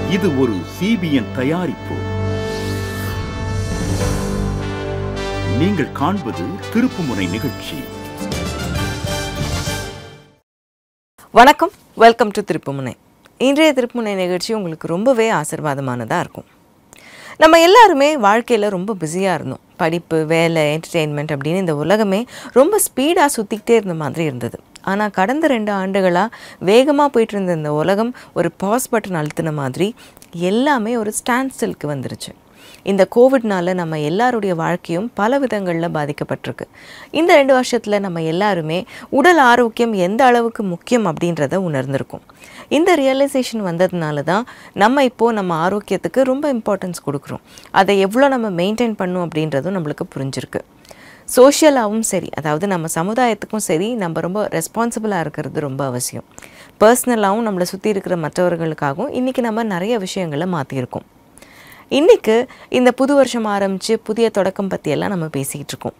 இது ஒரு சிபிஎன் தயாரிப்பு நீங்கள் காண்பது திருப்புமுனை நிகழ்ச்சி வணக்கம் வெல்கம் டு திருப்புமுனை இன்றைய திருப்புமுனை நிகழ்ச்சி உங்களுக்கு ரொம்பவே ஆசீர்வாதமானதாக இருக்கும் நம்ம எல்லாருமே வாழ்க்கையில் ரொம்ப பிஸியாக இருந்தோம் படிப்பு வேலை என்டர்டெயின்மெண்ட் அப்படின்னு இந்த உலகமே ரொம்ப ஸ்பீடாக சுற்றிக்கிட்டே இருந்த மாதிரி இருந்தது ஆனால் கடந்த ரெண்டு ஆண்டுகளாக வேகமாக போயிட்டு இருந்த இந்த உலகம் ஒரு பாஸ் பட்டன் அழுத்தின மாதிரி எல்லாமே ஒரு ஸ்டாண்ட் ஸ்டில்க்கு வந்துருச்சு இந்த கோவிட்னால நம்ம எல்லாருடைய வாழ்க்கையும் பல விதங்களில் பாதிக்கப்பட்டிருக்கு இந்த ரெண்டு வருஷத்தில் நம்ம எல்லாருமே உடல் ஆரோக்கியம் எந்த அளவுக்கு முக்கியம் அப்படின்றத உணர்ந்திருக்கோம் இந்த ரியலைசேஷன் வந்ததுனால தான் நம்ம இப்போது நம்ம ஆரோக்கியத்துக்கு ரொம்ப இம்பார்ட்டன்ஸ் கொடுக்குறோம் அதை எவ்வளோ நம்ம மெயின்டைன் பண்ணும் அப்படின்றதும் நம்மளுக்கு புரிஞ்சிருக்கு சோஷியலாகவும் சரி அதாவது நம்ம சமுதாயத்துக்கும் சரி நம்ம ரொம்ப ரெஸ்பான்சிபிளாக இருக்கிறது ரொம்ப அவசியம் பர்சனலாகவும் நம்மளை சுற்றி இருக்கிற மற்றவர்களுக்காகவும் இன்றைக்கி நம்ம நிறைய விஷயங்களை மாற்றியிருக்கோம் இன்றைக்கு இந்த புது வருஷம் ஆரம்பித்து புதிய தொடக்கம் பற்றியெல்லாம் நம்ம பேசிக்கிட்டு இருக்கோம்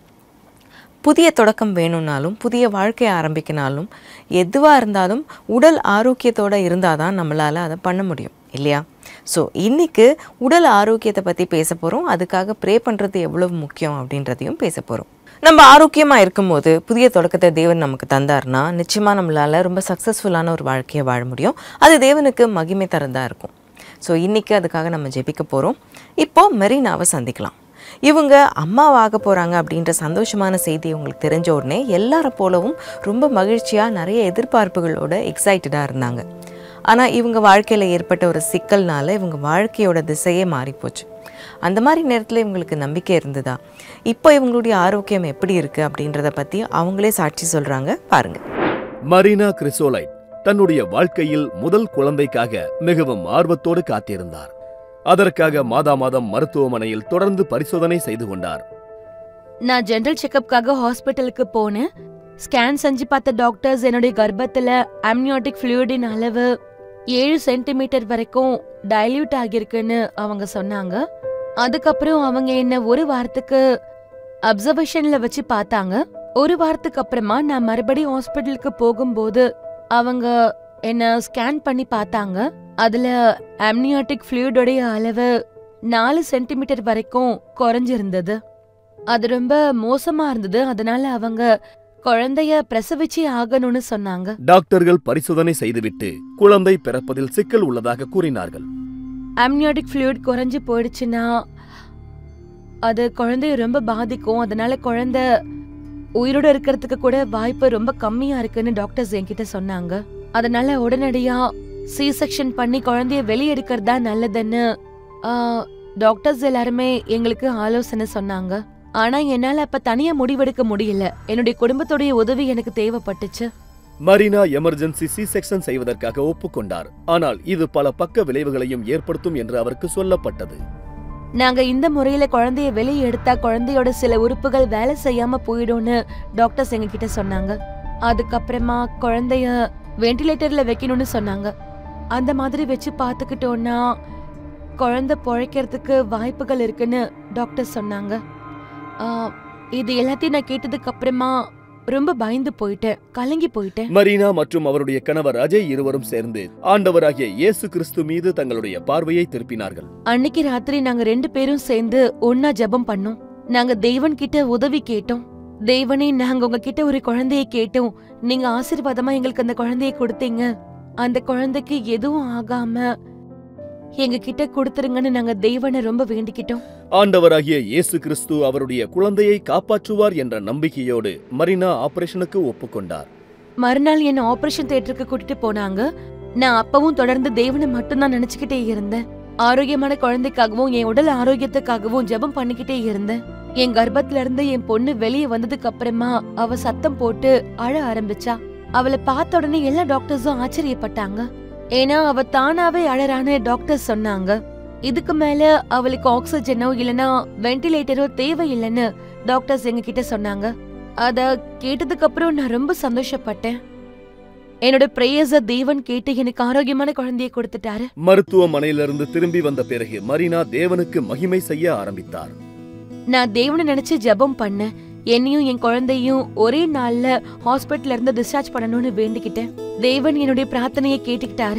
புதிய தொடக்கம் வேணும்னாலும் புதிய வாழ்க்கையை ஆரம்பிக்கனாலும் எதுவாக இருந்தாலும் உடல் ஆரோக்கியத்தோடு இருந்தால் தான் நம்மளால் அதை பண்ண முடியும் இல்லையா ஸோ இன்றைக்கு உடல் ஆரோக்கியத்தை பற்றி பேச போகிறோம் அதுக்காக ப்ரே பண்ணுறது எவ்வளவு முக்கியம் அப்படின்றதையும் பேச போகிறோம் நம்ம ஆரோக்கியமாக இருக்கும்போது புதிய தொடக்கத்தை தேவன் நமக்கு தந்தார்னா நிச்சயமாக நம்மளால் ரொம்ப சக்ஸஸ்ஃபுல்லான ஒரு வாழ்க்கையை வாழ முடியும் அது தேவனுக்கு மகிமை தரதாக இருக்கும் ஸோ இன்றைக்கி அதுக்காக நம்ம ஜெபிக்க போகிறோம் இப்போது மெரினாவை சந்திக்கலாம் இவங்க அம்மாவாக போகிறாங்க அப்படின்ற சந்தோஷமான செய்தி உங்களுக்கு தெரிஞ்ச உடனே எல்லாரை போலவும் ரொம்ப மகிழ்ச்சியாக நிறைய எதிர்பார்ப்புகளோட எக்ஸைட்டடாக இருந்தாங்க ஆனால் இவங்க வாழ்க்கையில் ஏற்பட்ட ஒரு சிக்கல்னால இவங்க வாழ்க்கையோட திசையே மாறிப்போச்சு அந்த மாதிரி நேரத்தில் இவங்களுக்கு நம்பிக்கை இருந்ததா இப்போ இவங்களுடைய ஆரோக்கியம் எப்படி இருக்குது அப்படின்றத பற்றி அவங்களே சாட்சி சொல்கிறாங்க பாருங்கள் மரீனா கிறிசோலைட் தன்னுடைய வாழ்க்கையில் முதல் குழந்தைக்காக மிகவும் ஆர்வத்தோடு காத்திருந்தார் அதற்காக மாதா மாதம் மருத்துவமனையில் தொடர்ந்து பரிசோதனை செய்து கொண்டார் நான் ஜெனரல் செக்கப்காக ஹாஸ்பிட்டலுக்கு போனேன் ஸ்கேன் செஞ்சு பார்த்த டாக்டர்ஸ் என்னுடைய கர்ப்பத்துல அம்னியோட்டிக் ஃப்ளூயிடின் அளவு ஏழு சென்டிமீட்டர் வரைக்கும் டைல்யூட் ஆகியிருக்குன்னு அவங்க சொன்னாங்க அதுக்கப்புறம் அவங்க என்ன ஒரு வாரத்துக்கு அப்சர்வேஷன்ல வச்சு பார்த்தாங்க ஒரு வாரத்துக்கு அப்புறமா நான் மறுபடியும் ஹாஸ்பிட்டலுக்கு போகும்போது அவங்க என்ன ஸ்கேன் பண்ணி பார்த்தாங்க அதுல அம்னியாட்டிக் ஃப்ளூயிடோடைய அளவு நாலு சென்டிமீட்டர் வரைக்கும் குறைஞ்சிருந்தது அது ரொம்ப மோசமா இருந்தது அதனால அவங்க குழந்தைய பிரசவிச்சே ஆகணும்னு சொன்னாங்க டாக்டர்கள் பரிசோதனை செய்துவிட்டு குழந்தை பிறப்பதில் சிக்கல் உள்ளதாக கூறினார்கள் அம்னியாட்டிக் ஃப்ளூயிட் குறைஞ்சு போயிடுச்சுன்னா அது குழந்தைய ரொம்ப பாதிக்கும் அதனால குழந்தை உயிரோட இருக்கிறதுக்கு கூட வாய்ப்பு ரொம்ப கம்மியா இருக்குன்னு டாக்டர்ஸ் என்கிட்ட சொன்னாங்க அதனால உடனடியா சி செக்ஷன் பண்ணி குழந்தைய வெளியே எடுக்கிறதா நல்லதுன்னு ஆ, டாக்டர்ஸ் எல்லாருமே எங்களுக்கு ஆலோசனை சொன்னாங்க ஆனா என்னால அப்ப தனியா முடிவெடுக்க முடியல என்னுடைய குடும்பத்துடைய உதவி எனக்கு தேவைப்பட்டுச்சு மரீனா எமர்ஜென்சி சி செக்ஷன் செய்வதற்காக ஒப்புக்கொண்டார் ஆனால் இது பல பக்க விளைவுகளையும் ஏற்படுத்தும் என்று அவருக்கு சொல்லப்பட்டது நாங்க இந்த முறையில குழந்தைய வெளியே எடுத்தா குழந்தையோட சில உறுப்புகள் வேலை செய்யாம போயிடும்னு டாக்டர்ஸ் எங்க கிட்ட சொன்னாங்க அதுக்கப்புறமா குழந்தைய வென்டிலேட்டர்ல வைக்கணும்னு சொன்னாங்க அந்த மாதிரி வச்சு பார்த்துக்கிட்டோம்னா குழந்தை பொழைக்கிறதுக்கு வாய்ப்புகள் இருக்குன்னு டாக்டர் சொன்னாங்க ஆ, இது எல்லாத்தையும் நான் கேட்டதுக்கு அப்புறமா ரொம்ப பயந்து போயிட்டேன் கலங்கி போயிட்டேன் மரீனா மற்றும் அவருடைய கணவர் அஜய் இருவரும் சேர்ந்து ஆண்டவராகிய இயேசு கிறிஸ்து மீது தங்களுடைய பார்வையை திருப்பினார்கள் அன்னைக்கு ராத்திரி நாங்க ரெண்டு பேரும் சேர்ந்து ஒன்னா ஜெபம் பண்ணோம் நாங்க தேவன் கிட்ட உதவி கேட்டோம் தேவனே நாங்க உங்ககிட்ட ஒரு குழந்தையை கேட்டோம் நீங்க ஆசீர்வாதமா எங்களுக்கு அந்த குழந்தையை கொடுத்தீங்க அந்த குழந்தைக்கு எதுவும் ஆகாம எங்க கிட்ட கொடுத்துருங்கன்னு நாங்க தேவனை ரொம்ப வேண்டிக்கிட்டோம் ஆண்டவராகிய இயேசு கிறிஸ்து அவருடைய குழந்தையை காப்பாற்றுவார் என்ற நம்பிக்கையோடு மரீனா ஆபரேஷனுக்கு ஒப்புக்கொண்டார் மறுநாள் என்ன ஆபரேஷன் தியேட்டருக்கு கூட்டிட்டு போனாங்க நான் அப்பவும் தொடர்ந்து தேவனை மட்டும்தான் நினைச்சுக்கிட்டே இருந்தேன் ஆரோக்கியமான குழந்தைக்காகவும் என் உடல் ஆரோக்கியத்துக்காகவும் ஜெபம் பண்ணிக்கிட்டே இருந்தேன் என் கர்ப்பத்துல இருந்து என் பொண்ணு வெளியே வந்ததுக்கு அப்புறமா அவ சத்தம் போட்டு அழ ஆரம்பிச்சா அவளை பார்த்த உடனே எல்லா டாக்டர்ஸும் ஆச்சரியப்பட்டாங்க ஏன்னா அவ தானாவே அழறான்னு டாக்டர் சொன்னாங்க இதுக்கு மேல அவளுக்கு ஆக்சிஜனோ இல்லனா வென்டிலேட்டரோ தேவையில்லைன்னு டாக்டர்ஸ் எங்க கிட்ட சொன்னாங்க அத கேட்டதுக்கு அப்புறம் நான் ரொம்ப சந்தோஷப்பட்டேன் என்னோட பிரேயர்ஸ தேவன் கேட்டு எனக்கு ஆரோக்கியமான குழந்தைய கொடுத்துட்டாரு மருத்துவமனையிலிருந்து திரும்பி வந்த பிறகு மரீனா தேவனுக்கு மகிமை செய்ய ஆரம்பித்தார் நான் தேவனை நினைச்சு ஜெபம் பண்ணேன் என்னையும் என் குழந்தையும் ஒரே நாள்ல ஹாஸ்பிட்டல்ல இருந்து டிஸ்சார்ஜ் பண்ணணும்னு வேண்டிக்கிட்டேன் தேவன் என்னுடைய பிரார்த்தனையை கேட்டுக்கிட்டாரு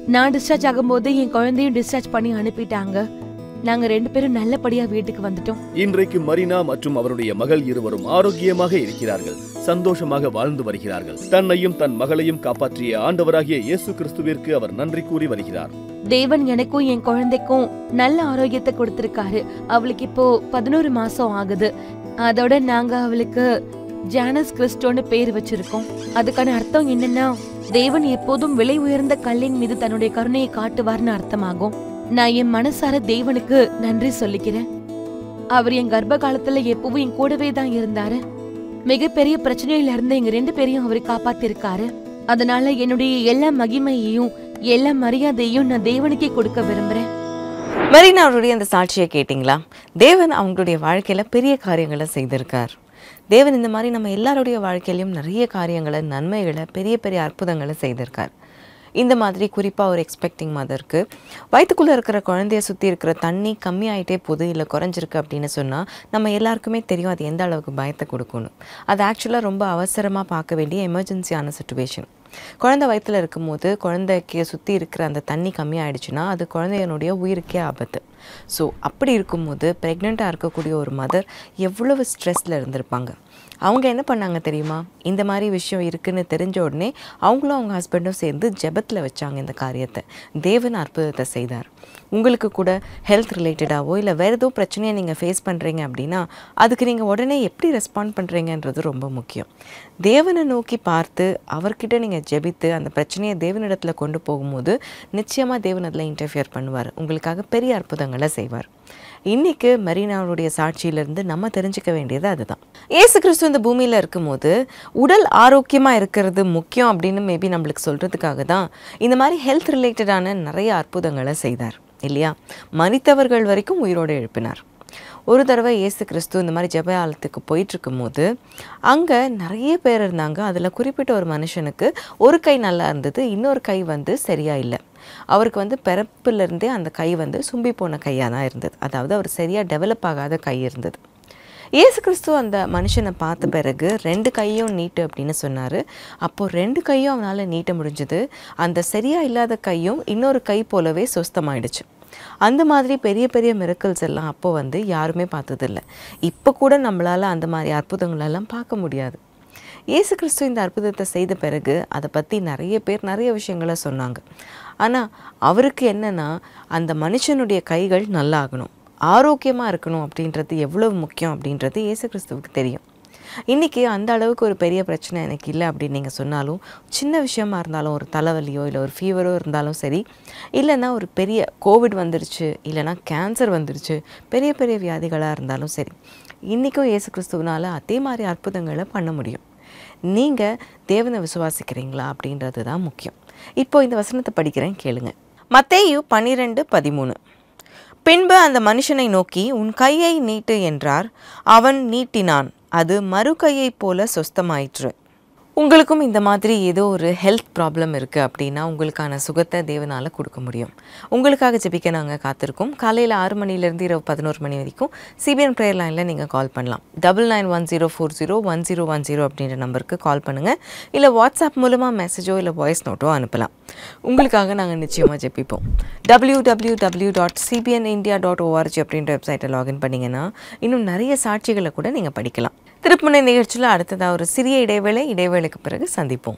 நான் டிஸ்சார்ஜ் ஆகும்போது என் குழந்தையும் டிஸ்சார்ஜ் பண்ணி அனுப்பிட்டாங்க நாங்க ரெண்டு பேரும் நல்லபடியா வீட்டுக்கு வந்துட்டோம் இன்றைக்கு மரினா மற்றும் அவருடைய மகள் இருவரும் ஆரோக்கியமாக இருக்கிறார்கள் சந்தோஷமாக வாழ்ந்து வருகிறார்கள் தன்னையும் தன் மகளையும் காப்பாற்றிய ஆண்டவராகிய இயேசு கிறிஸ்துவிற்கு அவர் நன்றி கூறி வருகிறார் தேவன் எனக்கும் என் குழந்தைக்கும் நல்ல ஆரோக்கியத்தை கொடுத்திருக்காரு அவளுக்கு இப்போ பதினோரு மாசம் ஆகுது அதோட நாங்க அவளுக்கு ஜானஸ் கிறிஸ்டோன்னு பேர் வச்சிருக்கோம் அதுக்கான அர்த்தம் என்னன்னா தேவன் எப்போதும் விலை உயர்ந்த கல்லின் மீது தன்னுடைய கருணையை காட்டுவார்னு அர்த்தமாகும் நான் என் மனசார தேவனுக்கு நன்றி சொல்லிக்கிறேன் அவர் என் கர்ப்ப காலத்துல எப்பவும் என் கூடவே தான் இருந்தாரு மிகப்பெரிய பிரச்சனையில இருந்து எங்க ரெண்டு பேரையும் அவர் காப்பாத்திருக்காரு அதனால என்னுடைய எல்லா மகிமையையும் எல்லா மரியாதையும் நான் தேவனுக்கே கொடுக்க விரும்புறேன் மெரினா அவருடைய அந்த சாட்சியை கேட்டிங்களா தேவன் அவங்களுடைய வாழ்க்கையில பெரிய காரியங்களை செய்திருக்கார் தேவன் இந்த மாதிரி நம்ம எல்லாருடைய வாழ்க்கையிலையும் நிறைய காரியங்களை நன்மைகளை பெரிய பெரிய அற்புதங்களை செய்திருக்கார் இந்த மாதிரி குறிப்பாக ஒரு எக்ஸ்பெக்டிங் மதருக்கு வயிற்றுக்குள்ளே இருக்கிற குழந்தைய சுற்றி இருக்கிற தண்ணி கம்மியாயிட்டே போகுது இல்லை குறைஞ்சிருக்கு அப்படின்னு சொன்னால் நம்ம எல்லாருக்குமே தெரியும் அது எந்த அளவுக்கு பயத்தை கொடுக்கணும் அது ஆக்சுவலாக ரொம்ப அவசரமாக பார்க்க வேண்டிய எமர்ஜென்சியான சுச்சுவேஷன் குழந்தை வயித்துல இருக்கும்போது குழந்தைக்கு சுற்றி இருக்கிற அந்த தண்ணி கம்மியாயிடுச்சுன்னா அது குழந்தையனுடைய உயிருக்கே ஆபத்து ஸோ அப்படி இருக்கும்போது ப்ரெக்னெண்ட்டாக இருக்கக்கூடிய ஒரு மதர் எவ்வளவு ஸ்ட்ரெஸ்ஸில் இருந்திருப்பாங்க அவங்க என்ன பண்ணாங்க தெரியுமா இந்த மாதிரி விஷயம் இருக்குன்னு தெரிஞ்ச உடனே அவங்களும் அவங்க ஹஸ்பண்டும் சேர்ந்து ஜெபத்தில் வச்சாங்க இந்த காரியத்தை தேவன் அற்புதத்தை செய்தார் உங்களுக்கு கூட ஹெல்த் ரிலேட்டடாவோ இல்லை வேறு ஏதோ பிரச்சனையை நீங்கள் ஃபேஸ் பண்ணுறீங்க அப்படின்னா அதுக்கு நீங்கள் உடனே எப்படி ரெஸ்பாண்ட் பண்ணுறீங்கன்றது ரொம்ப முக்கியம் தேவனை நோக்கி பார்த்து அவர்கிட்ட நீங்கள் ஜெபித்து அந்த பிரச்சனையை தேவனிடத்தில் கொண்டு போகும்போது நிச்சயமாக தேவன் அதில் இன்டர்ஃபியர் பண்ணுவார் உங்களுக்காக பெரிய அற்புதங்களை செய்வார் இன்னைக்கு மரீனாவுடைய சாட்சியிலிருந்து நம்ம தெரிஞ்சுக்க வேண்டியது அதுதான் ஏசு கிறிஸ்து இந்த பூமியில் இருக்கும்போது உடல் ஆரோக்கியமாக இருக்கிறது முக்கியம் அப்படின்னு மேபி நம்மளுக்கு சொல்கிறதுக்காக தான் இந்த மாதிரி ஹெல்த் ரிலேட்டடான நிறைய அற்புதங்களை செய்தார் இல்லையா மனிதவர்கள் வரைக்கும் உயிரோடு எழுப்பினார் ஒரு தடவை இயேசு கிறிஸ்து இந்த மாதிரி ஜெபயாலயத்துக்கு போயிட்டு இருக்கும்போது அங்கே நிறைய பேர் இருந்தாங்க அதில் குறிப்பிட்ட ஒரு மனுஷனுக்கு ஒரு கை நல்லா இருந்தது இன்னொரு கை வந்து சரியா இல்லை அவருக்கு வந்து பிறப்பிலிருந்தே அந்த கை வந்து சும்பி போன கையாக தான் இருந்தது அதாவது அவர் சரியாக டெவலப் ஆகாத கை இருந்தது இயேசு கிறிஸ்து அந்த மனுஷனை பார்த்த பிறகு ரெண்டு கையும் நீட்டு அப்படின்னு சொன்னார் அப்போது ரெண்டு கையும் அவனால் நீட்ட முடிஞ்சது அந்த சரியா இல்லாத கையும் இன்னொரு கை போலவே சொஸ்தமாயிடுச்சு அந்த மாதிரி பெரிய பெரிய மிரக்கல்ஸ் எல்லாம் அப்போ வந்து யாருமே பார்த்ததில்ல இப்போ கூட நம்மளால் அந்த மாதிரி அற்புதங்களெல்லாம் பார்க்க முடியாது இயேசு கிறிஸ்து இந்த அற்புதத்தை செய்த பிறகு அதை பற்றி நிறைய பேர் நிறைய விஷயங்களை சொன்னாங்க ஆனால் அவருக்கு என்னன்னா அந்த மனுஷனுடைய கைகள் நல்லாகணும் ஆரோக்கியமாக இருக்கணும் அப்படின்றது எவ்வளவு முக்கியம் அப்படின்றது இயேசு கிறிஸ்துவுக்கு தெரியும் இன்றைக்கி அந்த அளவுக்கு ஒரு பெரிய பிரச்சனை எனக்கு இல்லை அப்படின்னு நீங்கள் சொன்னாலும் சின்ன விஷயமா இருந்தாலும் ஒரு தலைவலியோ இல்லை ஒரு ஃபீவரோ இருந்தாலும் சரி இல்லைன்னா ஒரு பெரிய கோவிட் வந்துருச்சு இல்லைன்னா கேன்சர் வந்துருச்சு பெரிய பெரிய வியாதிகளாக இருந்தாலும் சரி இன்றைக்கும் இயேசு கிறிஸ்துவனால அதே மாதிரி அற்புதங்களை பண்ண முடியும் நீங்கள் தேவனை விசுவாசிக்கிறீங்களா அப்படின்றது தான் முக்கியம் இப்போ இந்த வசனத்தை படிக்கிறேன் கேளுங்க மத்தேயு பன்னிரெண்டு பதிமூணு பின்பு அந்த மனுஷனை நோக்கி உன் கையை நீட்டு என்றார் அவன் நீட்டினான் அது மறு கையைப் போல சொஸ்தமாயிற்று உங்களுக்கும் இந்த மாதிரி ஏதோ ஒரு ஹெல்த் ப்ராப்ளம் இருக்குது அப்படின்னா உங்களுக்கான சுகத்தை தேவனால் கொடுக்க முடியும் உங்களுக்காக ஜெபிக்க நாங்கள் காத்திருக்கோம் காலையில் ஆறு மணிலேருந்து இரவு பதினோரு மணி வரைக்கும் சிபிஎன் ப்ரேயர் லைனில் நீங்கள் கால் பண்ணலாம் double nine one zero four zero one zero one zero அப்படின்ற நம்பருக்கு கால் பண்ணுங்கள் இல்லை வாட்ஸ்அப் மூலமாக மெசேஜோ இல்லை வாய்ஸ் நோட்டோ அனுப்பலாம் உங்களுக்காக நாங்கள் நிச்சயமாக ஜெபிப்போம் W W W dot CBN India dot ORG அப்படின்ற வெப்சைட்டை லாகின் பண்ணிங்கன்னா இன்னும் நிறைய சாட்சிகளை கூட நீங்கள் படிக்கலாம் திருப்புனை நிகழ்ச்சியில் அடுத்ததாக ஒரு சிறிய இடைவேளை இடைவேளைக்கு பிறகு சந்திப்போம்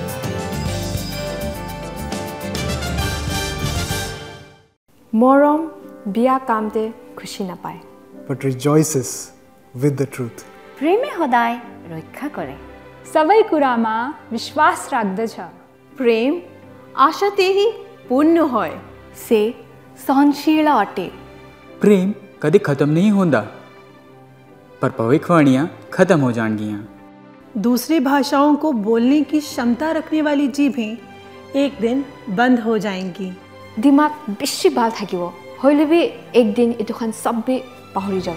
মৰম বিয়া কামতে খুচি নাপায় but rejoices with the truth. પ્રેમે સદાય રક્ષા કરે સવય કુરામાં વિશ્વાસ રાખ્દछ પ્રેમ આશાતેહી પૂર્ણ હોય સે સહનશીଳ અટે प्रेम कभी ख़त्म नहीं होता पर भविष्यवाणियाँ ख़त्म हो जाएंगियाँ दूसरी भाषाओं को बोलने की क्षमता रखने वाली जीभें एक दिन बंद हो जाएंगी দিমাগ বেছি ভাল থাকিব হ'লে বি একদিন এইটোখন চবেই পাহৰি যাব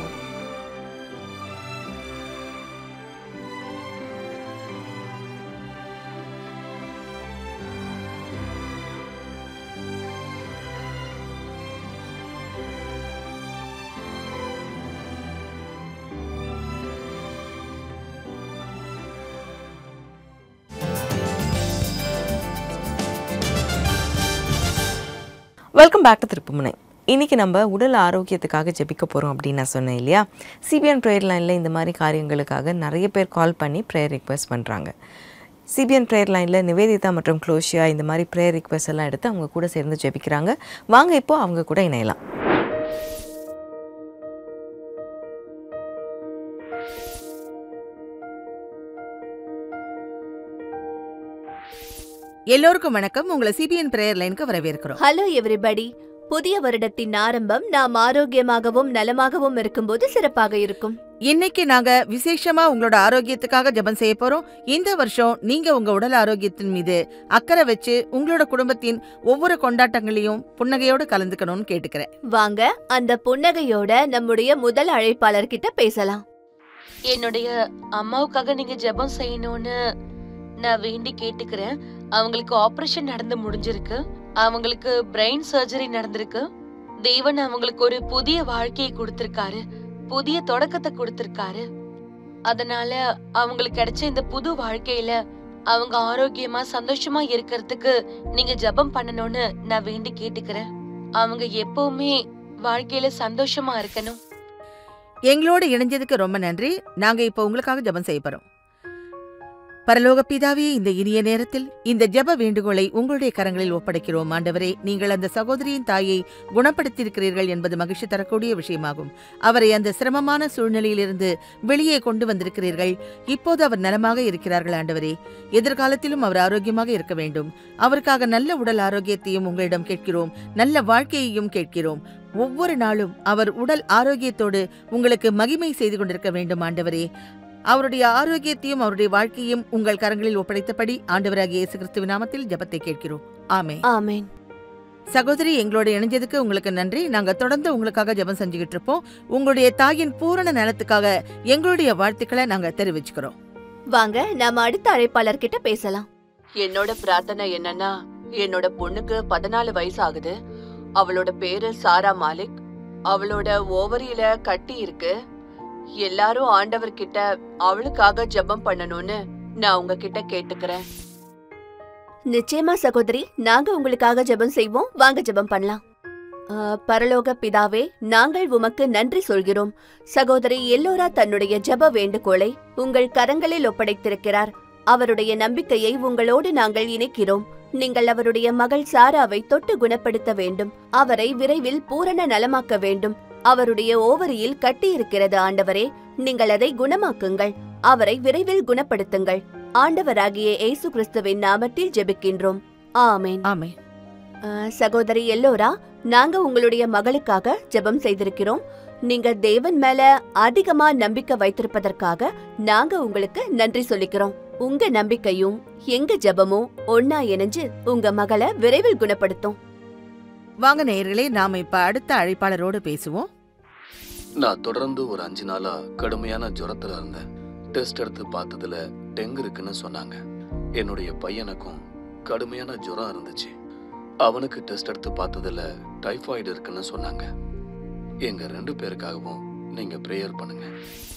வெல்கம் பேக் டு திருப்புமுனை இன்னைக்கு நம்ம உடல் ஆரோக்கியத்துக்காக ஜெபிக்க போகிறோம் அப்படின்னு நான் சொன்னேன் இல்லையா சிபிஎன் ப்ரேயர் லைனில் இந்த மாதிரி காரியங்களுக்காக நிறைய பேர் கால் பண்ணி ப்ரேயர் ரிக்வெஸ்ட் பண்ணுறாங்க சிபிஎன் ப்ரேயர் லைனில் நிவேதிதா மற்றும் க்ளோஷியா இந்த மாதிரி ப்ரேயர் ரிக்வெஸ்ட் எல்லாம் எடுத்து அவங்க கூட சேர்ந்து ஜெபிக்கிறாங்க வாங்க இப்போ அவங்க கூட இணையலாம் எல்லோருக்கும் வணக்கம் உங்களை சிபிஎன் பிரேயர் லைனுக்கு வரவேற்கிறோம் ஹலோ எவ்ரிபடி புதிய வருடத்தின் ஆரம்பம் நாம் ஆரோக்கியமாகவும் நலமாகவும் இருக்கும்போது சிறப்பாக இருக்கும் இன்னைக்கு நாங்க விசேஷமா உங்களோட ஆரோக்கியத்துக்காக ஜெபம் செய்ய போறோம் இந்த வருஷம் நீங்க உங்க உடல் ஆரோக்கியத்தின் மீது அக்கறை வச்சு உங்களோட குடும்பத்தின் ஒவ்வொரு கொண்டாட்டங்களையும் புன்னகையோடு கலந்துக்கணும்னு கேட்டுக்கிறேன் வாங்க அந்த புன்னகையோட நம்முடைய முதல் அழைப்பாளர் கிட்ட பேசலாம் என்னுடைய அம்மாவுக்காக நீங்க ஜெபம் செய்யணும்னு நான் வேண்டி கேட்டுக்கிறேன் அவங்களுக்கு ஆபரேஷன் நடந்து முடிஞ்சிருக்கு அவங்களுக்கு பிரெயின் சர்ஜரி நடந்திருக்கு தேவன் அவங்களுக்கு ஒரு புதிய வாழ்க்கையை கொடுத்திருக்காரு புதிய தொடக்கத்தை கொடுத்திருக்காரு அதனால அவங்களுக்கு கிடைச்ச இந்த புது வாழ்க்கையில அவங்க ஆரோக்கியமா சந்தோஷமா இருக்கிறதுக்கு நீங்க ஜெபம் பண்ணணும்னு நான் வேண்டி கேட்டுக்கிறேன் அவங்க எப்பவுமே வாழ்க்கையில சந்தோஷமா இருக்கணும் எங்களோட இணைஞ்சதுக்கு ரொம்ப நன்றி நாங்க இப்போ உங்களுக்காக ஜெபம் செய்ய போறோம் பரலோக பிதாவே இந்த இனிய நேரத்தில் இந்த ஜெப வேண்டுகோளை உங்களுடைய கரங்களில் ஒப்படைக்கிறோம் ஆண்டவரே நீங்கள் அந்த சகோதரியின் தாயை குணப்படுத்தியிருக்கிறீர்கள் என்பது மகிழ்ச்சி தரக்கூடிய விஷயமாகும் அவரை அந்த சிரமமான சூழ்நிலையிலிருந்து வெளியே கொண்டு வந்திருக்கிறீர்கள் இப்போது அவர் நலமாக இருக்கிறார்கள் ஆண்டவரே எதிர்காலத்திலும் அவர் ஆரோக்கியமாக இருக்க வேண்டும் அவருக்காக நல்ல உடல் ஆரோக்கியத்தையும் உங்களிடம் கேட்கிறோம் நல்ல வாழ்க்கையையும் கேட்கிறோம் ஒவ்வொரு நாளும் அவர் உடல் ஆரோக்கியத்தோடு உங்களுக்கு மகிமை செய்து கொண்டிருக்க வேண்டும் ஆண்டவரே அவருடைய ஆரோக்கியத்தையும் அவருடைய வாழ்க்கையும் உங்கள் கரங்களில் ஒப்படைத்தபடி ஆண்டவராகிய இயேசு கிறிஸ்துவின் நாமத்தில் ஜெபத்தை கேட்கிறோம் ஆமே ஆமேன் சகோதரி எங்களோட இணைஞ்சதுக்கு உங்களுக்கு நன்றி நாங்க தொடர்ந்து உங்களுக்காக ஜெபம் செஞ்சுக்கிட்டு இருப்போம் உங்களுடைய தாயின் பூரண நலத்துக்காக எங்களுடைய வாழ்த்துக்களை நாங்க தெரிவிச்சுக்கிறோம் வாங்க நாம அடுத்த அழைப்பாளர் கிட்ட பேசலாம் என்னோட பிரார்த்தனை என்னன்னா என்னோட பொண்ணுக்கு பதினாலு வயசு ஆகுது அவளோட பேரு சாரா மாலிக் அவளோட ஓவரியில கட்டி இருக்கு எல்லாரும் ஆண்டவர்கிட்ட அவளுக்காக ஜெபம் பண்ணணும்னு நான் உங்ககிட்ட கேட்டுக்கிறேன் நிச்சயமா சகோதரி நாங்க உங்களுக்காக ஜெபம் செய்வோம் வாங்க ஜெபம் பண்ணலாம் ஆ, பரலோக பிதாவே நாங்கள் உமக்கு நன்றி சொல்கிறோம் சகோதரி எல்லோரா தன்னுடைய ஜெப வேண்டுகோளை உங்கள் கரங்களில் ஒப்படைத்திருக்கிறார் அவருடைய நம்பிக்கையை உங்களோடு நாங்கள் இணைக்கிறோம் நீங்கள் அவருடைய மகள் சாராவை தொட்டு குணப்படுத்த வேண்டும் அவரை விரைவில் பூரண நலமாக்க வேண்டும் அவருடைய ஓவரியில் கட்டியிருக்கிறது ஆண்டவரே நீங்கள் அதை குணமாக்குங்கள் அவரை விரைவில் குணப்படுத்துங்கள் ஆண்டவராகிய இயேசு கிறிஸ்துவின் நாமத்தில் ஜெபிக்கின்றோம் ஆமென் ஆமே சகோதரி எல்லோரா நாங்க உங்களுடைய மகளுக்காக ஜெபம் செய்திருக்கிறோம் நீங்க தேவன் மேல அதிகமா நம்பிக்கை வைத்திருப்பதற்காக நாங்க உங்களுக்கு நன்றி சொல்லிக்கிறோம் உங்க நம்பிக்கையும் எங்க ஜெபமும் ஒன்னா இணைஞ்சு உங்க மகளை விரைவில் குணப்படுத்தும் வாங்க நேயர்களே நாம இப்ப அடுத்த அழைப்பாளரோடு பேசுவோம் நான் தொடர்ந்து ஒரு அஞ்சு நாளா கடுமையான ஜுரத்துல இருந்தேன் டெஸ்ட் எடுத்து பார்த்ததுல டெங்கு இருக்குன்னு சொன்னாங்க என்னுடைய பையனுக்கும் கடுமையான ஜுரம் இருந்துச்சு அவனுக்கு டெஸ்ட் எடுத்து பார்த்ததுல டைஃபாய்டு இருக்குன்னு சொன்னாங்க எங்க ரெண்டு பேருக்காகவும் நீங்க ப்ரேயர் பண்ணுங்க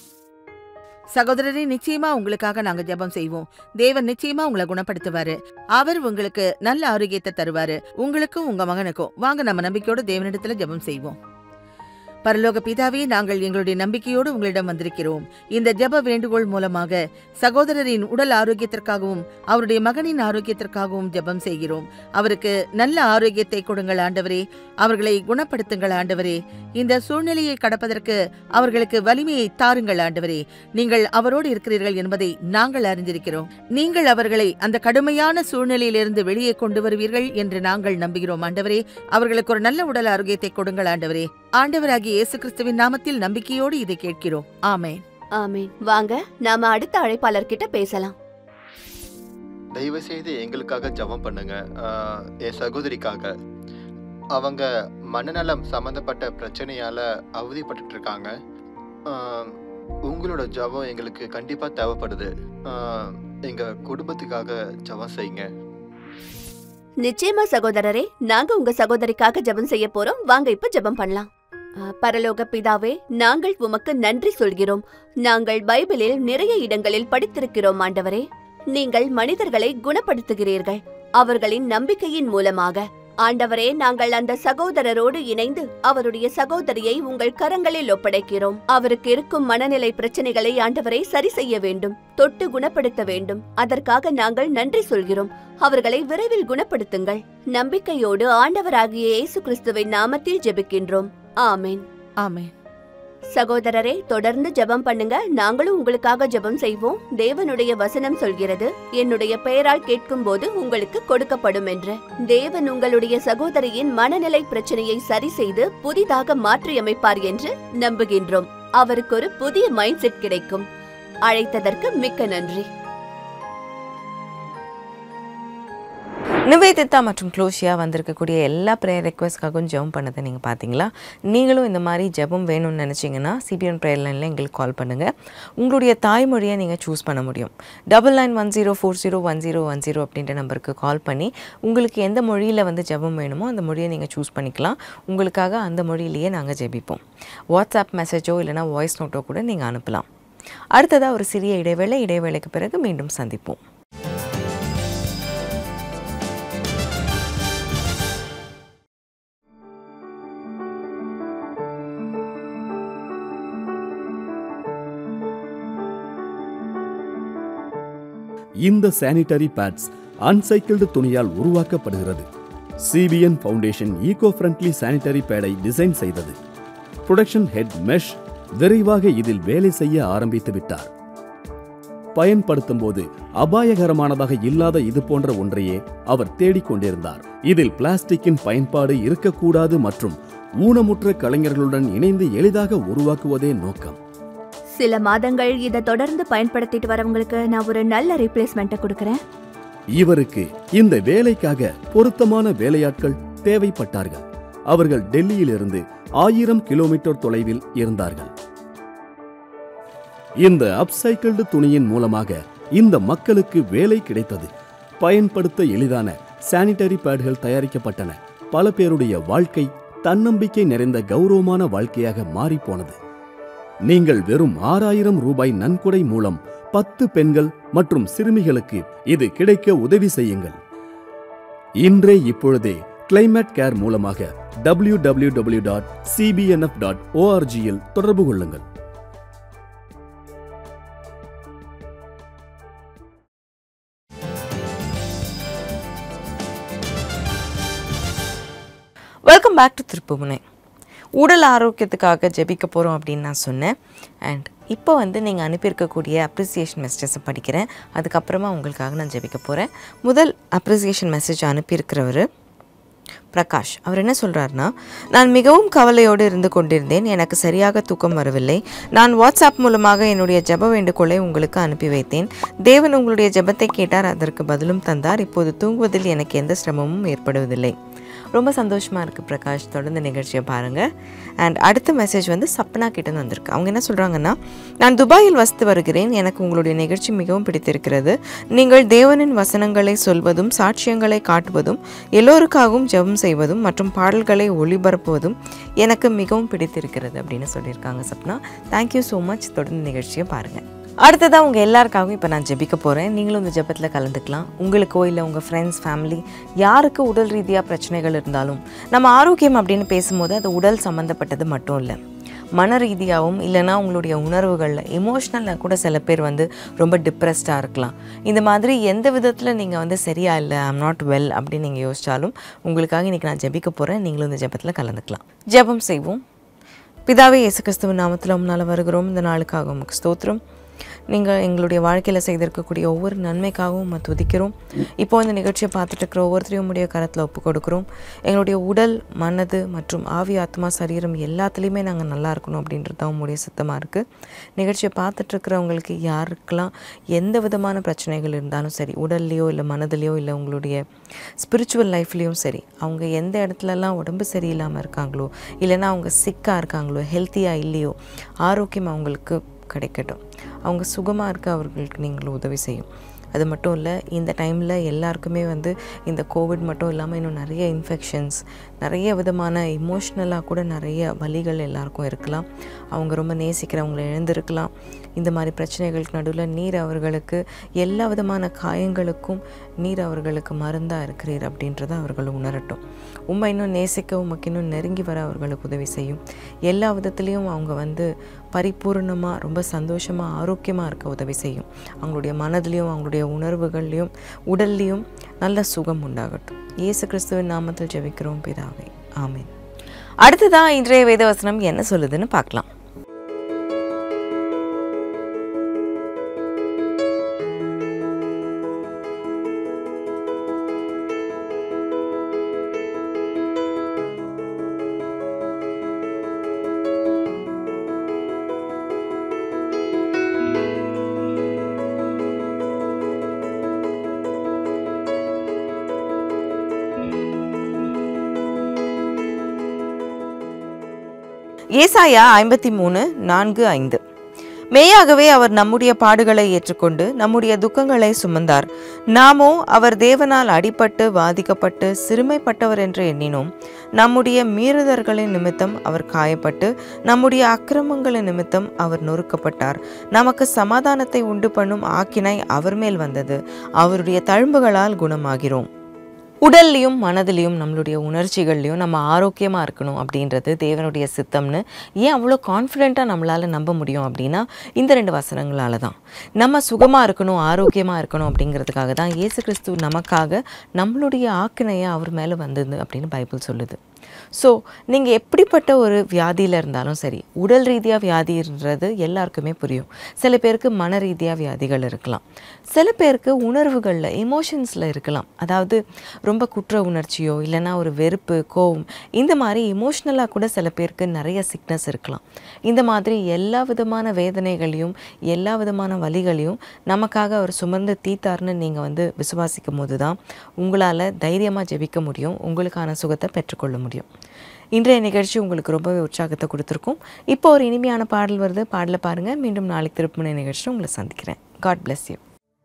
சகோதரரே நிச்சயமா உங்களுக்காக நாங்க ஜெபம் செய்வோம் தேவன் நிச்சயமா உங்களை குணப்படுத்துவாரு அவர் உங்களுக்கு நல்ல ஆரோக்கியத்தை தருவாரு உங்களுக்கும் உங்க மகனுக்கும் வாங்க நம்ம நம்பிக்கையோட தேவனிடத்துல ஜெபம் செய்வோம் பரலோக பிதாவே நாங்கள் எங்களுடைய நம்பிக்கையோடு உங்களிடம் வந்திருக்கிறோம் இந்த ஜெப வேண்டுகோள் மூலமாக சகோதரரின் உடல் ஆரோக்கியத்திற்காகவும் அவருடைய மகனின் ஆரோக்கியத்திற்காகவும் ஜெபம் செய்கிறோம் அவருக்கு நல்ல ஆரோக்கியத்தை கொடுங்கள் ஆண்டவரே அவர்களை குணப்படுத்துங்கள் ஆண்டவரே இந்த சூழ்நிலையை கடப்பதற்கு அவர்களுக்கு வலிமையை தாருங்கள் ஆண்டவரே நீங்கள் அவரோடு இருக்கிறீர்கள் என்பதை நாங்கள் அறிந்திருக்கிறோம் நீங்கள் அவர்களை அந்த கடுமையான சூழ்நிலையிலிருந்து வெளியே கொண்டு வருவீர்கள் என்று நாங்கள் நம்புகிறோம் ஆண்டவரே அவர்களுக்கு ஒரு நல்ல உடல் ஆரோக்கியத்தை கொடுங்கள் ஆண்டவரே ஆண்டவராகிய இயேசு கிறிஸ்துவின் நாமத்தில் நம்பிக்கையோடு இதை கேட்கிறோம் ஆமென் ஆமென் வாங்க நாம அடுத்த அழைப்பாளர் கிட்ட பேசலாம் தயவு செய்து எங்களுக்காக ஜெபம் பண்ணுங்க ஆஹ், என் சகோதரிக்காக அவங்க மனநலம் சம்மந்தப்பட்ட பிரச்சனையால அவதிப்பட்டுட்டு இருக்காங்க ஆஹ், உங்களோட ஜெபம் எங்களுக்கு கண்டிப்பா தேவைப்படுது ஆஹ், எங்க குடும்பத்துக்காக ஜெபம் செய்யுங்க நிச்சயமா சகோதரரே நாங்க உங்க சகோதரிக்காக ஜெபம் செய்ய போறோம் வாங்க இப்ப ஜெபம் பண்ணலாம் ஆ, பரலோக பிதாவே நாங்கள் உமக்கு நன்றி சொல்கிறோம் நாங்கள் பைபிளில் நிறைய இடங்களில் படித்திருக்கிறோம் ஆண்டவரே நீங்கள் மனிதர்களை குணப்படுத்துகிறீர்கள் அவர்களின் நம்பிக்கையின் மூலமாக ஆண்டவரே நாங்கள் அந்த சகோதரரோடு இணைந்து அவருடைய சகோதரியை உங்கள் கரங்களில் ஒப்படைக்கிறோம் அவருக்கு இருக்கும் மனநிலை பிரச்சனைகளை ஆண்டவரை சரி செய்ய வேண்டும் தொட்டு குணப்படுத்த வேண்டும் அதற்காக நாங்கள் நன்றி சொல்கிறோம் அவர்களை விரைவில் குணப்படுத்துங்கள் நம்பிக்கையோடு ஆண்டவராகிய இயேசு கிறிஸ்துவின் நாமத்தில் ஜெபிக்கின்றோம் ஆமென் ஆமென் சகோதரரே தொடர்ந்து ஜெபம் பண்ணுங்க நாங்களும் உங்களுக்காக ஜெபம் செய்வோம் தேவனுடைய வசனம் சொல்கிறது என்னுடைய பெயரால் கேட்கும்போது உங்களுக்கு கொடுக்கப்படும் என்று தேவன் உங்களுடைய சகோதரியின் மனநிலை பிரச்சனையை சரி செய்து புதிதாக மாற்றியமைப்பார் என்று நம்புகின்றோம் அவருக்கு ஒரு புதிய மைண்ட் செட் கிடைக்கும் அழைத்ததற்கு மிக்க நன்றி நிவேதிதா மற்றும் க்ளோஷியா வந்திருக்கக்கூடிய எல்லா ப்ரேயர் ரெக்வஸ்ட்காகவும் ஜெபம் பண்ணதை நீங்கள் பார்த்தீங்களா நீங்களும் இந்த மாதிரி ஜெபம் வேணும்னு நினச்சிங்கன்னா சிபிஎன் ப்ரேயர் லைனில் எங்களுக்கு கால் பண்ணுங்கள் உங்களுடைய தாய்மொழியை நீங்கள் சூஸ் பண்ண முடியும் double nine one zero four zero one zero one zero அப்படின்ற நம்பருக்கு கால் பண்ணி உங்களுக்கு எந்த மொழியில் வந்து ஜெபம் வேணுமோ அந்த மொழியை நீங்கள் சூஸ் பண்ணிக்கலாம் உங்களுக்காக அந்த மொழியிலேயே நாங்கள் ஜெபிப்போம் வாட்ஸ்அப் மெசேஜோ இல்லைனா வாய்ஸ் நோட்டோ கூட நீங்கள் அனுப்பலாம் அடுத்ததாக ஒரு சிறிய இடைவேளை இடைவேளைக்கு பிறகு மீண்டும் சந்திப்போம் இந்த சானிட்டரி பேட்ஸ் அன்சைக்கிள்டு துணியால் உருவாக்கப்படுகிறது CBN foundation eco friendly sanitary பேடை டிசைன் செய்தது ப்ரொடக்ஷன் ஹெட் மெஷ் விரைவாக இதில் வேலை செய்ய ஆரம்பித்து விட்டார் பயன்படுத்தும் போது அபாயகரமானதாக இல்லாத இது போன்ற ஒன்றையே அவர் தேடிக்கொண்டிருந்தார் இதில் பிளாஸ்டிக்கின் பயன்பாடு இருக்கக்கூடாது மற்றும் ஊனமுற்ற கலைஞர்களுடன் இணைந்து எளிதாக உருவாக்குவதே நோக்கம் சில மாதங்கள் இதை தொடர்ந்து பயன்படுத்திட்டு வரவங்களுக்கு நான் ஒரு நல்ல ரீப்ளேஸ்மெண்ட்டை கொடுக்குறேன் இவருக்கு இந்த வேலைக்காக பொருத்தமான வேலையாட்கள் தேவைப்பட்டார்கள் அவர்கள் டெல்லியிலிருந்து ஆயிரம் கிலோமீட்டர் தொலைவில் இருந்தார்கள் இந்த அப்சைக்கிள்டு துணியின் மூலமாக இந்த மக்களுக்கு வேலை கிடைத்தது பயன்படுத்த எளிதான சானிட்டரி பேட்கள் தயாரிக்கப்பட்டன பல பேருடைய வாழ்க்கை தன்னம்பிக்கை நிறைந்த கௌரவமான வாழ்க்கையாக மாறிப்போனது நீங்கள் வெறும் ஆறாயிரம் ரூபாய் நன்கொடை மூலம் பத்து பெண்கள் மற்றும் சிறுமிகளுக்கு இது கிடைக்க உதவி செய்யுங்கள் இன்றே இப்பொழுதே கிளைமேட் கேர் மூலமாக W W W dot CBNF dot ஓஆர்ஜியில் தொடர்பு கொள்ளுங்கள் வெல்கம் பேக் டு திருப்புமுனை உடல் ஆரோக்கியத்துக்காக ஜெபிக்க போகிறோம் அப்படின்னு நான் சொன்னேன் அண்ட் இப்போ வந்து நீங்கள் அனுப்பியிருக்கக்கூடிய அப்ரிசியேஷன் மெசேஜஸை படிக்கிறேன் அதுக்கப்புறமா உங்களுக்காக நான் ஜெபிக்க போகிறேன் முதல் அப்ரிசியேஷன் மெசேஜ் அனுப்பியிருக்கிறவர் பிரகாஷ் அவர் என்ன சொல்கிறாருன்னா நான் மிகவும் கவலையோடு இருந்து கொண்டிருந்தேன் எனக்கு சரியாக தூக்கம் வரவில்லை நான் வாட்ஸ்அப் மூலமாக என்னுடைய ஜெப வேண்டுகோளை உங்களுக்கு அனுப்பி வைத்தேன் தேவன் உங்களுடைய ஜெபத்தை கேட்டார் அதற்கு பதிலும் தந்தார் இப்போது தூங்குவதில் எனக்கு எந்த சிரமமும் ஏற்படுவதில்லை ரொம்ப சந்தோஷமாக இருக்குது பிரகாஷ் தொடர்ந்து நிகழ்ச்சியை பாருங்கள் அண்ட் அடுத்த மெசேஜ் வந்து சப்னா கிட்டேருந்து வந்திருக்கு அவங்க என்ன சொல்கிறாங்கன்னா நான் துபாயில் வசித்து வருகிறேன் எனக்கு உங்களுடைய நிகழ்ச்சி மிகவும் பிடித்திருக்கிறது நீங்கள் தேவனின் வசனங்களை சொல்வதும் சாட்சியங்களை காட்டுவதும் எல்லோருக்காகவும் ஜெபம் செய்வதும் மற்றும் பாடல்களை ஒளிபரப்புவதும் எனக்கு மிகவும் பிடித்திருக்கிறது அப்படின்னு சொல்லியிருக்காங்க சப்னா தேங்க்யூ ஸோ மச் தொடர்ந்து நிகழ்ச்சியை பாருங்கள் அடுத்ததாக உங்கள் எல்லாருக்காகவும் இப்போ நான் ஜெபிக்க போகிறேன் நீங்களும் இந்த ஜெபத்தில் கலந்துக்கலாம் உங்களுக்கோ இல்லை உங்கள் ஃப்ரெண்ட்ஸ் ஃபேமிலி யாருக்கு உடல் ரீதியாக பிரச்சனைகள் இருந்தாலும் நம்ம ஆரோக்கியம் அப்படின்னு பேசும்போது அது உடல் சம்மந்தப்பட்டது மட்டும் இல்லை மன ரீதியாகவும் இல்லைனா உங்களுடைய உணர்வுகளில் எமோஷ்னலில் கூட சில பேர் வந்து ரொம்ப டிப்ரெஸ்டாக இருக்கலாம் இந்த மாதிரி எந்த விதத்தில் நீங்கள் வந்து சரியா இல்லை ஐம் நாட் வெல் அப்படின்னு நீங்கள் யோசித்தாலும் உங்களுக்காக இன்றைக்கி நான் ஜெபிக்க போகிறேன் நீங்களும் இந்த ஜெபத்தில் கலந்துக்கலாம் ஜெபம் செய்வோம் பிதாவே இயேசு கிறிஸ்துவின் நாமத்தில் உம்னால் வருகிறோம் இந்த நாளுக்காக உமக்கு ஸ்தோத்திரம் நீங்கள் எங்களுடைய வாழ்க்கையில் செய்திருக்கக்கூடிய ஒவ்வொரு நன்மைக்காகவும் உம்மை துதிக்கிறோம் இப்போ இந்த நிகழ்ச்சியை பார்த்துட்டு இருக்கிற ஒவ்வொருத்தரையும் உடைய கரத்தில் ஒப்பு கொடுக்குறோம் எங்களுடைய உடல் மனது மற்றும் ஆவி ஆத்மா சரீரம் எல்லாத்துலேயுமே நாங்கள் நல்லா இருக்கணும் அப்படின்றது தான் உங்களுடைய சித்தமாக இருக்குது நிகழ்ச்சியை பார்த்துட்டு இருக்கிறவங்களுக்கு யாருக்கெல்லாம் எந்த விதமான பிரச்சனைகள் இருந்தாலும் சரி உடல்லையோ இல்லை மனதிலையோ இல்லை உங்களுடைய ஸ்பிரிச்சுவல் லைஃப்லேயும் சரி அவங்க எந்த இடத்துலலாம் உடம்பு சரியில்லாமல் இருக்காங்களோ இல்லைன்னா அவங்க சிக்காக இருக்காங்களோ ஹெல்த்தியாக இல்லையோ ஆரோக்கியம் அவங்களுக்கு கிடைக்கட்டும் அவங்க சுகமாக இருக்க அவர்களுக்கு நீங்கள் உதவி செய்யும் அது மட்டும் இல்லை இந்த டைமில் எல்லாருக்குமே வந்து இந்த கோவிட் மட்டும் இல்லாமல் இன்னும் நிறைய இன்ஃபெக்ஷன்ஸ் நிறைய விதமான இமோஷ்னலாக கூட நிறைய வலிகள் எல்லாருக்கும் இருக்கலாம் அவங்க ரொம்ப நேசிக்கிறவங்களை இழந்திருக்கலாம் இந்த மாதிரி பிரச்சனைகளுக்கு நடுவில் நீர் அவர்களுக்கு எல்லா விதமான காயங்களுக்கும் நீர் அவர்களுக்கு மருந்தாக இருக்கிறீர் அப்படின்றத அவர்கள் உணரட்டும் உண்மை இன்னும் நேசிக்க உமக்கு இன்னும் நெருங்கி வர அவர்களுக்கு உதவி செய்யும் எல்லா விதத்துலேயும் அவங்க வந்து பரிபூர்ணமாக ரொம்ப சந்தோஷமாக ஆரோக்கியமாக இருக்க உதவி செய்யும் அவங்களுடைய மனதிலையும் அவங்களுடைய உணர்வுகள்லையும் உடல்லையும் நல்ல சுகம் உண்டாகட்டும் இயேசு கிறிஸ்துவின் நாமத்தில் ஜெபிக்கிறோம் பிதாவே ஆமென் அடுத்ததான் இன்றைய வேதவசனம் என்ன சொல்லுதுன்னு பார்க்கலாம் ஏசாயா ஐம்பத்தி மூணு நான்கு ஐந்து மெய்யாகவே அவர் நம்முடைய பாடுகளை ஏற்றுக்கொண்டு நம்முடைய துக்கங்களை சுமந்தார் நாமோ அவர் தேவனால் அடிபட்டு வாதிக்கப்பட்டு சிறுமைப்பட்டவர் என்று எண்ணினோம் நம்முடைய மீறுதல்களின் நிமித்தம் அவர் காயப்பட்டு நம்முடைய அக்கிரமங்களின் நிமித்தம் அவர் நொறுக்கப்பட்டார் நமக்கு சமாதானத்தை உண்டு பண்ணும் ஆக்கினை அவர் மேல் வந்தது அவருடைய தழும்புகளால் குணமாகிறோம் உடல்லையும் மனதிலையும் நம்மளுடைய உணர்ச்சிகள்லையும் நம்ம ஆரோக்கியமாக இருக்கணும் அப்படின்றது தேவனுடைய சித்தம்னு ஏன் அவ்வளோ கான்ஃபிடெண்ட்டாக நம்மளால் நம்ப முடியும் அப்படின்னா இந்த ரெண்டு வசனங்களால தான் நம்ம சுகமாக இருக்கணும் ஆரோக்கியமாக இருக்கணும் அப்படிங்கிறதுக்காக தான் இயேசு கிறிஸ்து நமக்காக நம்மளுடைய ஆக்கினையை அவர் மேலே வந்தது அப்படின்னு பைபிள் சொல்லுது ஸோ நீங்கள் எப்படிப்பட்ட ஒரு வியாதியில் இருந்தாலும் சரி உடல் ரீதியாக வியாதின்றது எல்லாருக்குமே புரியும் சில பேருக்கு மன ரீதியாக வியாதிகள் இருக்கலாம் சில பேருக்கு உணர்வுகளில் எமோஷன்ஸில் இருக்கலாம் அதாவது ரொம்ப குற்ற உணர்ச்சியோ இல்லைன்னா ஒரு வெறுப்பு கோவம் இந்த மாதிரி இமோஷ்னலாக கூட சில பேருக்கு நிறைய சிக்னஸ் இருக்கலாம் இந்த மாதிரி எல்லா விதமான வேதனைகளையும் எல்லா விதமான வலிகளையும் நமக்காக அவர் சுமந்து தீத்தார்னு நீங்கள் வந்து விசுவாசிக்கும் போது தான் உங்களால் தைரியமாக ஜெபிக்க முடியும் உங்களுக்கான சுகத்தை பெற்றுக்கொள்ள முடியும் இன்றைய நிகழ்ச்சி உங்களுக்கு ரொம்பவே உற்சாகத்தை கொடுத்துருக்கும் இப்போ ஒரு இனிமையான பாடல் வருது பாடலை பாருங்கள் மீண்டும் நாளைக்கு திருப்புமுனை நிகழ்ச்சி உங்களை சந்திக்கிறேன் காட் bless யூ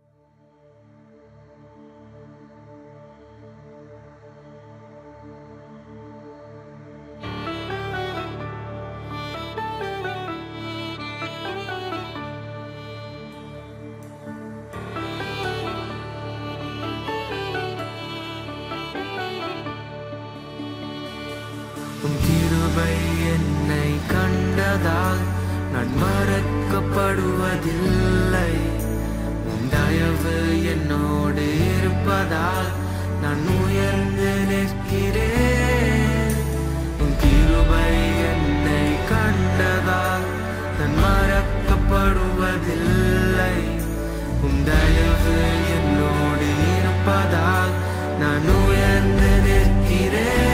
உன் கிருபை என்னை கண்டதால் நான் மறக்கப்படுவதில்லை உன் தயவு என்னோடு இருப்பதால் நான் உயர்ந்து நிற்கிறேன் உன் கிருபை என்னை கண்டதால் நான் மறக்கப்படுவதில்லை உன் தயவு என்னோடு இருப்பதால் நான் உயர்ந்து நிற்கிறேன்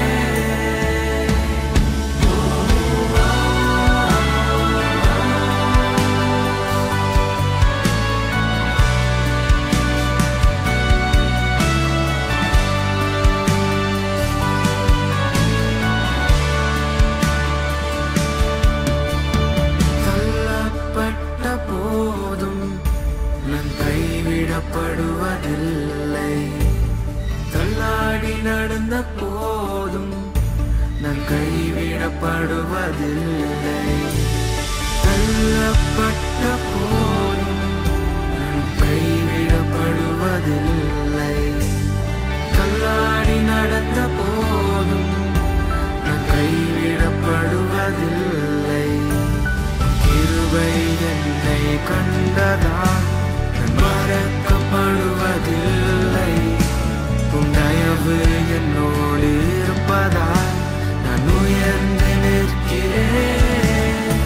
தள்ளப்பட்ட போதும் நான் கைவிடப்படுவதில்லை தள்ளாடி நடந்த போதும் நான் கைவிடப்படுவதில்லை தள்ளப்பட்ட போதும் நான் கைவிடப்படுவதில்லை தள்ளாடி நடந்த போதும் நான் கைவிடப்படுவதில்லை கிருபை என்னை கண்டதால் நான் மறக்கப்படுவதில்லை உன் தயவு என்னோடு இருப்பதால் நான் உயர்ந்து நிற்கிறேன்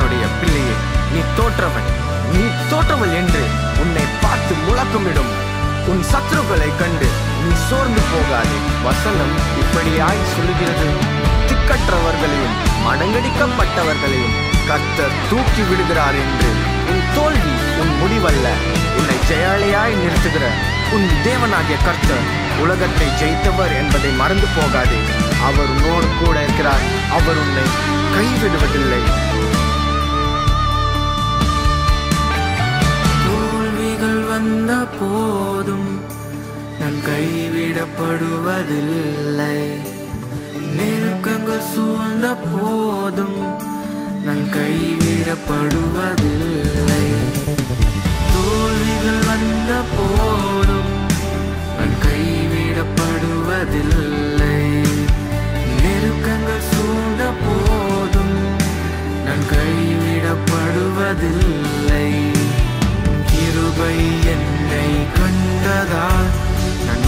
என்னுடைய பிள்ளையே நீ தோற்றவன் நீ தோற்றவள் என்று உன்னை பார்த்து முழக்கமிடும் உன் சத்துருக்களை கண்டு நீ சோர்ந்து போகாதே வசனம் இப்படியாய் சொல்லுகிறது திக்கற்றவர்களையும் மடங்கடிக்கப்பட்டவர்களையும் கர்த்தர் தூக்கி விடுகிறார் என்று உன் தோல்வி உன் முடிவல்ல உன்னை ஜெயாளியாய் நிறுத்துகிற உன் தேவனாகிய கர்த்தர் உலகத்தை ஜெயித்தவர் என்பதை மறந்து போகாதே அவர் உன்னோடு கூட இருக்கிறார் அவர் உன்னை கைவிடுவதில்லை தோல்விகள் வந்த போதும் நான் கைவிடப்படுவதில்லை நெருக்கங்கள் சூழ்ந்த போதும் நான் கைவிடப்படுவதில்லை தோல்விகள் வந்த போதும் நான் கைவிடப்படுவதில்லை நெருக்கங்கள் சூழ்ந்த போதும் நான் கைவிடப்படுவதில்லை கிருபை என்னை கண்டதால் நான்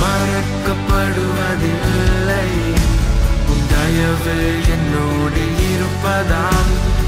மறக்கப்படுவதில்லை உன் தயவு என்னோடு இருப்பதால்